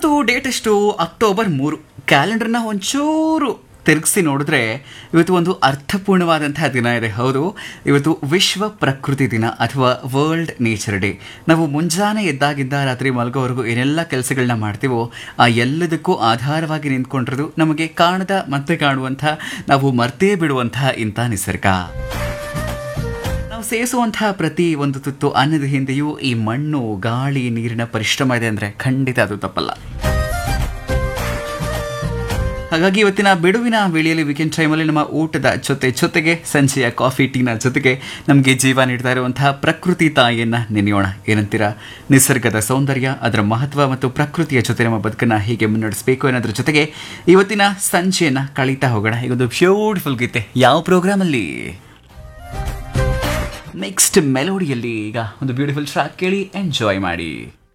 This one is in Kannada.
ಇವತ್ತು ಡೇಟ್ ಎಷ್ಟು ಅಕ್ಟೋಬರ್ ಮೂರು ಕ್ಯಾಲೆಂಡರ್ನ ಒಂಚೂರು ತಿರುಗಿಸಿ ನೋಡಿದ್ರೆ ಇವತ್ತು ಒಂದು ಅರ್ಥಪೂರ್ಣವಾದಂತಹ ದಿನ ಇದೆ ಹೌದು ಇವತ್ತು ವಿಶ್ವ ಪ್ರಕೃತಿ ದಿನ ಅಥವಾ ವರ್ಲ್ಡ್ ನೇಚರ್ ಡೇ ನಾವು ಮುಂಜಾನೆ ಎದ್ದಾಗಿದ್ದ ರಾತ್ರಿ ಮಲಗೋವರೆಗೂ ಏನೆಲ್ಲ ಕೆಲಸಗಳನ್ನ ಮಾಡ್ತೀವೋ ಆ ಎಲ್ಲದಕ್ಕೂ ಆಧಾರವಾಗಿ ನಿಂತ್ಕೊಂಡಿರೋದು ನಮಗೆ ಕಾಣದ ಮತ್ತೆ ಕಾಣುವಂಥ ನಾವು ಮರ್ತೇ ಬಿಡುವಂತಹ ಇಂಥ ನಿಸರ್ಗ ನಾವು ಸೇವಿಸುವಂತಹ ಪ್ರತಿ ಒಂದು ತುತ್ತು ಅನ್ನದ ಹಿಂದೆಯೂ ಈ ಮಣ್ಣು ಗಾಳಿ ನೀರಿನ ಪರಿಶ್ರಮ ಇದೆ ಅಂದರೆ ಖಂಡಿತ ಅದು ತಪ್ಪಲ್ಲ ಹಾಗಾಗಿ ಇವತ್ತಿನ ಬಿಡುವಿನ ವೇಳೆಯಲ್ಲಿ ವೀಕೆಂಡ್ ಟೈಮಲ್ಲಿ ನಮ್ಮ ಊಟದ ಜೊತೆ ಜೊತೆಗೆ ಸಂಜೆಯ ಕಾಫಿ ಟೀನ ಜೊತೆಗೆ ನಮಗೆ ಜೀವ ನೀಡ್ತಾ ಇರುವಂತಹ ಪ್ರಕೃತಿ ತಾಯಿಯನ್ನ ನೆನೆಯೋಣ ಏನಂತೀರಾ ನಿಸರ್ಗದ ಸೌಂದರ್ಯ ಅದರ ಮಹತ್ವ ಮತ್ತು ಪ್ರಕೃತಿಯ ಜೊತೆ ನಮ್ಮ ಬದುಕನ್ನ ಹೀಗೆ ಮುನ್ನಡೆಸಬೇಕು ಅನ್ನೋದ್ರ ಜೊತೆಗೆ ಇವತ್ತಿನ ಸಂಜೆಯನ್ನ ಕಳೀತಾ ಹೋಗೋಣ ಈಗೊಂದು ಬ್ಯೂಟಿಫುಲ್ ಗೀತೆ ಯಾವ ಪ್ರೋಗ್ರಾಮಲ್ಲಿ ನೆಕ್ಸ್ಟ್ ಮೆಲೋಡಿಯಲ್ಲಿ ಈಗ ಒಂದು ಬ್ಯೂಟಿಫುಲ್ ಟ್ರ್ಯಾಕ್ ಕೇಳಿ ಎಂಜಾಯ್ ಮಾಡಿ